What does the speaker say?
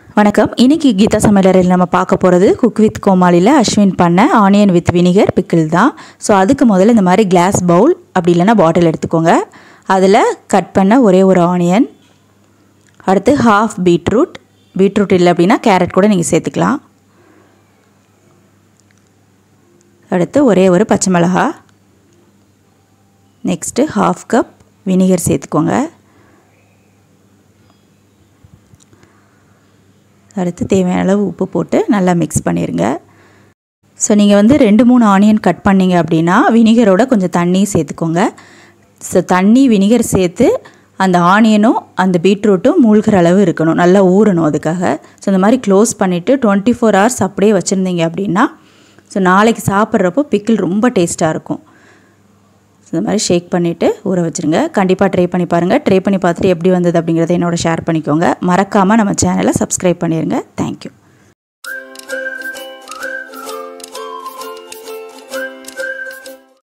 வணக்கம் இன்னைக்கு கீதா சமையலறையில் நம்ம பார்க்க போகிறது குக் வித் கோமாளியில் அஸ்வின் பண்ண ஆனியன் வித் வினிகர் பிக்கிள் தான் ஸோ அதுக்கு முதல்ல இந்த மாதிரி கிளாஸ் பவுல் அப்படி இல்லைன்னா பாட்டில் எடுத்துக்கோங்க அதில் கட் பண்ண ஒரே ஒரு ஆனியன் அடுத்து ஹாஃப் பீட்ரூட் பீட்ரூட் இல்லை அப்படின்னா கேரட் கூட நீங்கள் சேர்த்துக்கலாம் அடுத்து ஒரே ஒரு பச்சை மிளகா நெக்ஸ்ட்டு ஹாஃப் கப் வினிகர் சேர்த்துக்கோங்க அடுத்து தேவையான அளவு உப்பு போட்டு நல்லா மிக்ஸ் பண்ணிடுங்க ஸோ நீங்கள் வந்து ரெண்டு மூணு ஆனியன் கட் பண்ணிங்க அப்படின்னா வினிகரோட கொஞ்சம் தண்ணி சேர்த்துக்கோங்க ஸோ தண்ணி வினிகர் சேர்த்து அந்த ஆனியனும் அந்த பீட்ரூட்டும் மூழ்கிற அளவு இருக்கணும் நல்லா ஊறணும் அதுக்காக ஸோ இந்த மாதிரி க்ளோஸ் பண்ணிவிட்டு டுவெண்ட்டி ஃபோர் ஹவர்ஸ் அப்படியே வச்சுருந்தீங்க அப்படின்னா ஸோ நாளைக்கு சாப்பிட்றப்போ பிக்கிள் ரொம்ப டேஸ்ட்டாக இருக்கும் இந்த மாதிரி ஷேக் பண்ணிவிட்டு ஊற வச்சுருங்க கண்டிப்பாக ட்ரை பண்ணி பாருங்கள் ட்ரை பண்ணி பார்த்துட்டு எப்படி வந்தது அப்படிங்கிறத என்னோட ஷேர் பண்ணிக்கோங்க மறக்காமல் நம்ம சேனலை சப்ஸ்கிரைப் பண்ணிடுங்க தேங்க்யூ